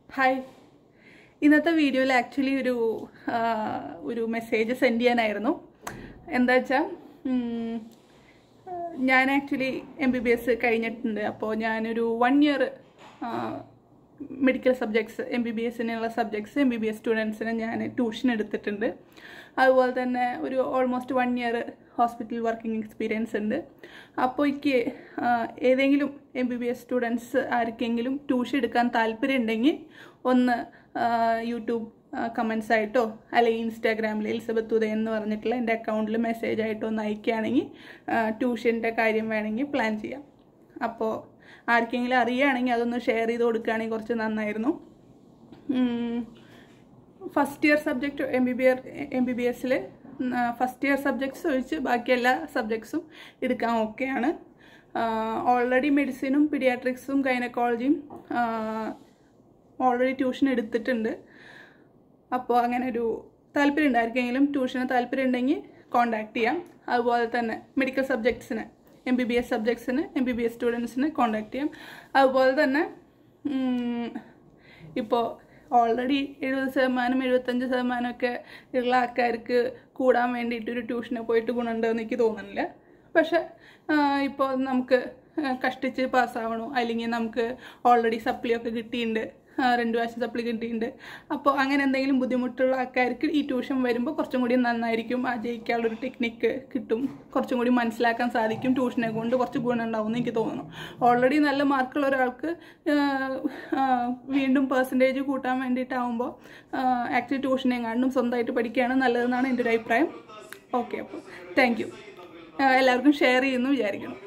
hi ഇന്നത്തെ വീഡിയോയിൽ actually ഒരു ആ, ഒരു മെസ്സേജ് സെൻഡ് ചെയ്യാനായിരുന്നു എന്താ വെച്ചാൽ ഞാൻ actually M B B S കഴിഞ്ഞിട്ടുണ്ട് അപ്പോൾ ഞാനൊരു one year medical subjects M B B എസിനുള്ള subjects M B B S സ്റ്റുഡൻസിന് ഞാൻ ട്യൂഷൻ എടുത്തിട്ടുണ്ട് അതുപോലെ തന്നെ ഒരു almost one year hospital working experience ഉണ്ട് അപ്പോൾ എനിക്ക് ആ, ഏതെങ്കിലും M B B S students ആർക്കെങ്കിലും ട്യൂഷൻ എടുക്കാൻ താല്പര്യം ഉണ്ടെങ്കിൽ ഒന്ന് ആ, യൂട്യൂബ് കമൻസ് ആയിട്ടോ അല്ലെങ്കിൽ ഇൻസ്റ്റാഗ്രാമിൽ എലിസബത്ത് ഉദയൻ എന്ന് പറഞ്ഞിട്ടുള്ള എൻ്റെ അക്കൗണ്ടിൽ മെസ്സേജ് ആയിട്ടോ ഒന്ന് അയക്കുകയാണെങ്കിൽ ട്യൂഷൻ്റെ കാര്യം വേണമെങ്കിൽ പ്ലാൻ ചെയ്യാം അപ്പോൾ ആർക്കെങ്കിലും അറിയുകയാണെങ്കിൽ അതൊന്ന് ഷെയർ ചെയ്ത് കൊടുക്കുകയാണെങ്കിൽ കുറച്ച് നന്നായിരുന്നു first year subject M B B R M B B എസിൽ ഫസ്റ്റ് ഇയർ സബ്ജക്ട്സ് ഒഴിച്ച് ബാക്കി എല്ലാ സബ്ജക്ട്സും എടുക്കാൻ ഓക്കെയാണ് ഓൾറെഡി മെഡിസിനും പീഡിയാട്രിക്സും ഗൈനക്കോളജിയും ഓൾറെഡി ട്യൂഷൻ എടുത്തിട്ടുണ്ട് അപ്പോൾ അങ്ങനെ ഒരു താല്പര്യം ഉണ്ടായിരിക്കെങ്കിലും ട്യൂഷന് താല്പര്യം ഉണ്ടെങ്കിൽ കോണ്ടാക്ട് ചെയ്യാം അതുപോലെ തന്നെ മെഡിക്കൽ സബ്ജക്ട്സിന് എം ബി ബി എസ് സബ്ജക്ട്സിന് എം ബി ബി എസ് സ്റ്റുഡൻസിന് കോണ്ടാക്ട് ചെയ്യാം അതുപോലെ തന്നെ ഇപ്പോൾ ഓൾറെഡി എഴുപത് ശതമാനം എഴുപത്തഞ്ച് ശതമാനമൊക്കെ ഉള്ള ആൾക്കാർക്ക് കൂടാൻ വേണ്ടിയിട്ട് ഒരു ട്യൂഷന് പോയിട്ട് ഗുണമുണ്ടെന്ന് എനിക്ക് തോന്നുന്നില്ല പക്ഷെ ഇപ്പോൾ നമുക്ക് ആ, കഷ്ടിച്ച് പാസ്സാവണോ അല്ലെങ്കിൽ നമുക്ക് ഓൾറെഡി സപ്ലി ഒക്കെ കിട്ടിയിട്ടുണ്ട് ആ, രണ്ട് പ്രാവശ്യം സപ്ലി കിട്ടിയിട്ടുണ്ട് അപ്പോൾ അങ്ങനെ എന്തെങ്കിലും ബുദ്ധിമുട്ടുള്ള ആൾക്കാർക്ക് ഈ ട്യൂഷൻ വരുമ്പോൾ കുറച്ചും കൂടി നന്നായിരിക്കും ആ ജയിക്കാനുള്ളൊരു ടെക്നിക്ക് കിട്ടും കുറച്ചും കൂടി മനസ്സിലാക്കാൻ സാധിക്കും ട്യൂഷനെ കൊണ്ട് കുറച്ച് ഗുണം ഉണ്ടാവും എന്ന് എനിക്ക് തോന്നുന്നു ഓൾറെഡി നല്ല മാർക്കുള്ള ഒരാൾക്ക് ആ, ആ, വീണ്ടും പെർസെൻറ്റേജ് കൂട്ടാൻ വേണ്ടിയിട്ടാവുമ്പോൾ ആക്ച്വലി ട്യൂഷനെങ്ങാണ്ടും സ്വന്തമായിട്ട് പഠിക്കുകയാണ് നല്ലതെന്നാണ് എൻ്റെ ഒരു അഭിപ്രായം ഓക്കെ അപ്പോൾ താങ്ക് യു എല്ലാവർക്കും ഷെയർ ചെയ്യുമെന്ന് വിചാരിക്കണം